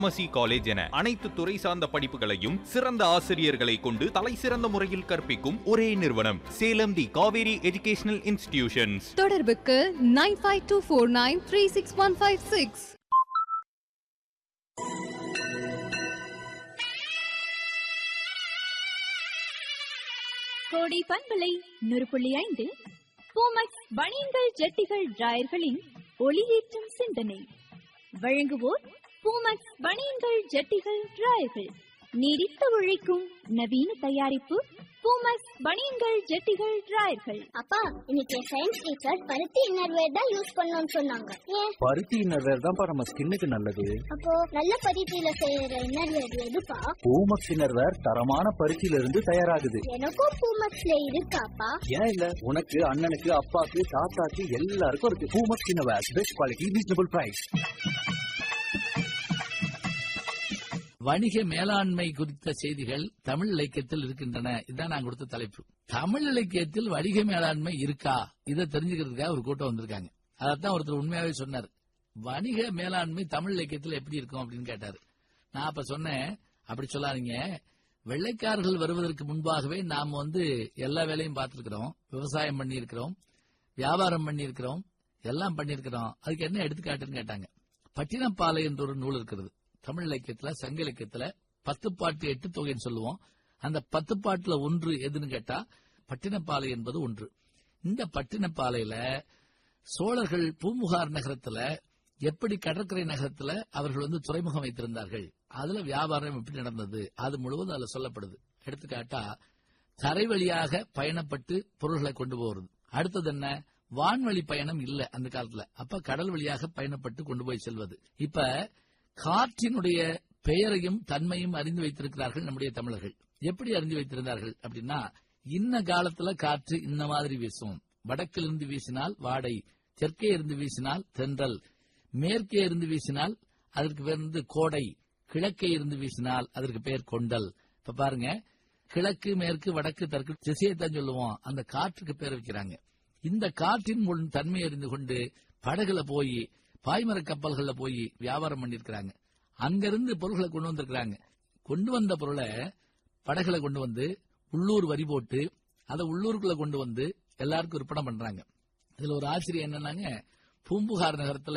pharmacy college என அனைத்து துறை சார்ந்த படிப்புகளையும் சிறந்த ஆசிரியர்களை கொண்டு தலை சிறந்த முறையில் கற்பிக்கும் ஒரே நிறுவனம் Salem the Kaveri educational institutions தொடர்புக்கு nine five two four nine three six one five six கோடை பண்பலை நூறு புள்ளி ஐந்து பூமக்ஸ் பனியன்கள் ஜட்டிகள் டிராயர்களின் ஒளியேற்றும் சிந்தனை வழங்குவோர் பூமக்ஸ் பனியன்கள் ஜட்டிகள் டிராயர்கள் நீடித்து உழைக்கும் நவீன தயாரிப்பு பூமக்ஸ் பனியன்கள் ஜட்டிகள் டிராயர்கள் அப்பா இன்னைக்கு சயின்ஸ் டீச்சர் பருத்தி இன்னர்வேர் தான் யூஸ் பண்ணணும்னு சொன்னாங்க ஏன் பருத்தி இன்னர்வேர் தான்ப்பா நம்ம ஸ்கின்னுக்கு நல்லது அப்போ நல்ல பருத்தியில செய்யற இன்னர்வேர் எதுப்பா பூமக்ஸ் இன்னர்வேர் தரமான பருத்தியில இருந்து தயாராகுது எனக்கும் பூமக்ஸ்ல இருக்காப்பா ஏன் இல்ல உனக்கு அண்ணனுக்கு அப்பாக்கு தாத்தாக்கு எல்லாருக்கும் இருக்கு Poomex innerwear best quality reasonable price வணிக மேலாண்மை குறித்த செய்திகள் தமிழ் இலக்கியத்தில் இருக்கின்றன இதுதான் நான் கொடுத்த தலைப்பு தமிழ் இலக்கியத்தில் வணிக மேலாண்மை இருக்கா இதை தெரிஞ்சுக்கிறதுக்காக ஒரு கூட்டம் வந்திருக்காங்க அதைத்தான் ஒருத்தர் உண்மையாவே சொன்னார் வணிக மேலாண்மை தமிழ் இலக்கியத்தில் எப்படி இருக்கும் அப்படின்னு கேட்டாரு நான் அப்ப சொன்னேன் அப்படி சொல்லாதீங்க வெள்ளைக்காரர்கள் வருவதற்கு முன்பாகவே நாம் வந்து எல்லா வேலையும் பார்த்திருக்கிறோம் விவசாயம் பண்ணியிருக்கிறோம் வியாபாரம் பண்ணியிருக்கிறோம் எல்லாம் பண்ணியிருக்கிறோம் அதுக்கு என்ன எடுத்துக்காட்டுன்னு கேட்டாங்க பட்டினப்பாலை என்ற ஒரு நூல் இருக்கிறது தமிழ் இலக்கியத்துல சங்க இலக்கியத்துல பத்து பாட்டு எட்டு தொகைன்னு சொல்லுவோம் அந்த பத்து பாட்டுல ஒன்று எதுன்னு கேட்டா பட்டினப்பாலை என்பது ஒன்று இந்த பட்டினப்பாலையில சோழர்கள் பூமுகார் நகரத்துல எப்படி கடற்கரை நகரத்துல அவர்கள் வந்து துறைமுகம் வைத்திருந்தார்கள் அதுல வியாபாரம் எப்படி நடந்தது அது முழுவதும் அதுல சொல்லப்படுது எடுத்துக்காட்டா தரை வழியாக பயணப்பட்டு பொருள்களை கொண்டு போறது அடுத்தது என்ன வான்வழி பயணம் இல்ல அந்த காலத்துல அப்ப கடல் வழியாக பயணப்பட்டு கொண்டு போய் செல்வது இப்ப காற்றினுடைய பெயரையும் தன்மையும் அறிந்து வைத்திருக்கிறார்கள் நம்முடைய தமிழர்கள் எப்படி அறிந்து வைத்திருந்தார்கள் அப்படின்னா இன்ன காலத்துல காற்று இந்த மாதிரி வீசும் வடக்கிலிருந்து வீசினால் வாடை தெற்கே இருந்து வீசினால் தென்றல் மேற்கே இருந்து வீசினால் அதற்கு பேர் வந்து கோடை கிழக்கே இருந்து வீசினால் அதற்கு பேர் கொண்டல் இப்ப பாருங்க கிழக்கு மேற்கு வடக்கு தெற்கு திசையைத்தான் சொல்லுவோம் அந்த காற்றுக்கு பேர் வைக்கிறாங்க இந்த காற்றின் முன் தன்மை அறிந்து கொண்டு படகுல போய் பாய்மர கப்பல்கள்ல போய் வியாபாரம் பண்ணிருக்கிறாங்க அங்கிருந்து பொருள்களை கொண்டு வந்திருக்கிறாங்க கொண்டு வந்த பொருளை படகுல கொண்டு வந்து உள்ளூர் வரி போட்டு அதை உள்ளூருக்குள்ள கொண்டு வந்து எல்லாருக்கும் விற்பனை பண்றாங்க இதுல ஒரு ஆச்சரியம் என்னன்னாங்க பூம்புகார் நகரத்துல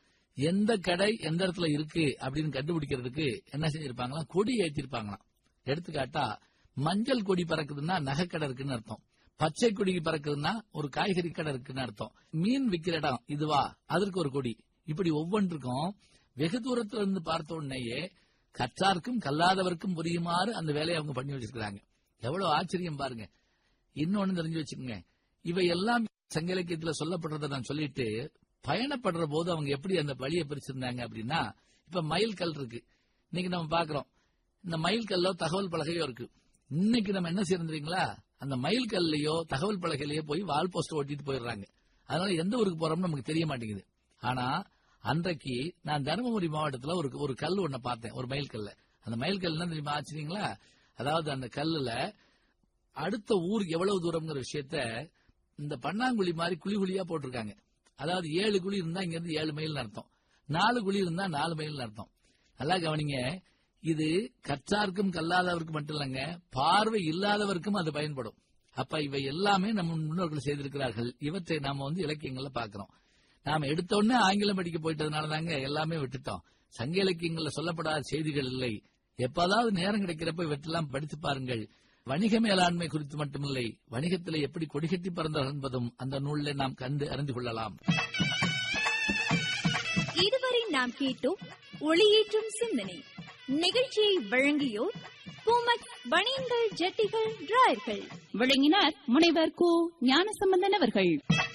எந்த கடை எந்த இடத்துல இருக்கு அப்படின்னு கண்டுபிடிக்கிறதுக்கு என்ன செஞ்சிருப்பாங்களா கொடி ஏற்றிருப்பாங்களாம் எடுத்துக்காட்டா மஞ்சள் கொடி பறக்குதுன்னா நகைக்கடை இருக்குன்னு அர்த்தம் பச்சை கொடி பறக்குதுன்னா ஒரு காய்கறி கடை இருக்குன்னு அர்த்தம் மீன் விக்கிற இடம் இதுவா அதற்கு ஒரு கொடி இப்படி ஒவ்வொன்றுக்கும் வெகு தூரத்துல இருந்து பார்த்த உடனேயே கற்றார்க்கும் கல்லாதவர்க்கும் புரியுமாறு அந்த வேலையை அவங்க பண்ணி வச்சிருக்காங்க எவ்வளவு ஆச்சரியம் பாருங்க இன்னொன்னு தெரிஞ்சு வச்சுக்கோங்க இவை எல்லாம் சங்க இலக்கியத்துல சொல்லப்படுறத நான் சொல்லிட்டு பயணப்படுற போது அவங்க எப்படி அந்த வழியை பிரிச்சிருந்தாங்க அப்படின்னா இப்ப மயில் கல் இருக்கு இன்னைக்கு நம்ம பாக்குறோம் இந்த மயில் கல்லோ தகவல் பலகையோ இருக்கு இன்னைக்கு நம்ம என்ன செய்யறீங்களா அந்த மயில் கல்லையோ தகவல் பலகையிலயோ போய் வால் போஸ்ட் ஓட்டிட்டு போயிடுறாங்க அதனால எந்த ஊருக்கு போறோம்னு நமக்கு தெரிய மாட்டேங்குது ஆனா அன்றைக்கு நான் தருமபுரி மாவட்டத்துல ஒரு ஒரு கல் ஒண்ண பார்த்தேன் ஒரு மயில் கல்ல அந்த மயில் கல் என்ன தெரியுமா ஆச்சுங்களா அதாவது அந்த கல்லுல அடுத்த ஊர் எவ்வளவு தூரம்ங்கிற விஷயத்த இந்த பன்னாங்குழி மாதிரி குழி குழியா போட்டிருக்காங்க அதாவது ஏழு குழி இருந்தா இங்க இருந்து ஏழு மைல் அர்த்தம் நாலு குழி இருந்தா நாலு மைல் அர்த்தம் நல்லா கவனிங்க இது கற்றார்க்கும் கல்லாதவருக்கும் மட்டும் இல்லைங்க பார்வை இல்லாதவருக்கும் அது பயன்படும் அப்ப இவை எல்லாமே நம்ம முன்னோர்கள் செய்திருக்கிறார்கள் இவற்றை நாம வந்து இலக்கியங்கள்ல பாக்குறோம் நாம எடுத்த உடனே ஆங்கிலம் படிக்க போயிட்டதுனால தாங்க எல்லாமே விட்டுட்டோம் சங்க இலக்கியங்கள்ல சொல்லப்படாத செய்திகள் இல்லை எப்போதாவது நேரம் கிடைக்கிறப்ப இவற்றெல்லாம் படித்து பாருங்கள் வணிக மேலாண்மை குறித்து மட்டுமில்லை வணிகத்திலே எப்படி கொடிகட்டி பறந்தார்கள் என்பதும் அந்த நூலில் நாம் கண்டு அறிந்து கொள்ளலாம் இதுவரை நாம் கேட்டோம் ஒளியேற்றும் சிந்தனை நிகழ்ச்சியை வழங்கியோர் பூமக்ஸ் பனியன்கள் ஜட்டிகள் டிராயர்கள் வழங்கினார் முனைவர் கு ஞானசம்பந்தன் அவர்கள்